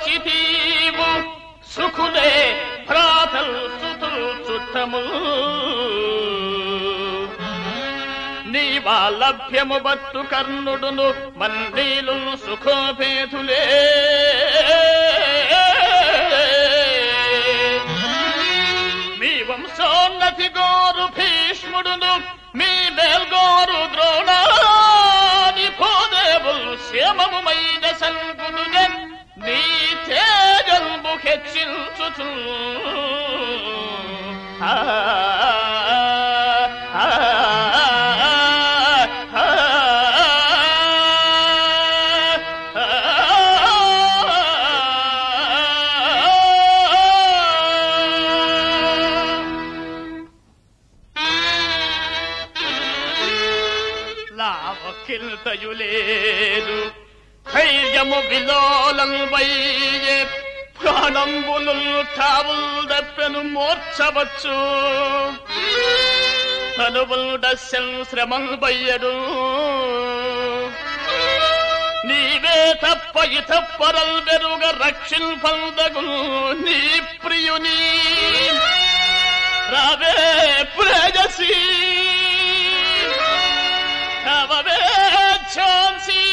వచ్చి సుఖులే భ్రాతల్ సుతులు చుట్టము నీవా లభ్యము బత్తు కర్ణుడును మన్నీలు సుఖోపేతులే మీ వంశోన్నతి గోరు భీష్ముడును మీ మేల్గోరు ద్రోణాది భూదేవులు క్షేమముమైన సంగుడునే నీ తేజల్ము హెచ్చించుచు ఆ, ఆ, ఆ, లావకిల్తయు లేదు ధైర్యము విలోలం వయ్యే ప్రాణంబులు తావుల్ దప్పెను మోర్చవచ్చు అనువుండస్యం శ్రమం బయ్యడు నీవే తప్ప ఇతప్పరల్ బెరుగ రక్షింపందగు నీ ప్రియుని రావే ప్రేయసీ అవే ఝాన్సీ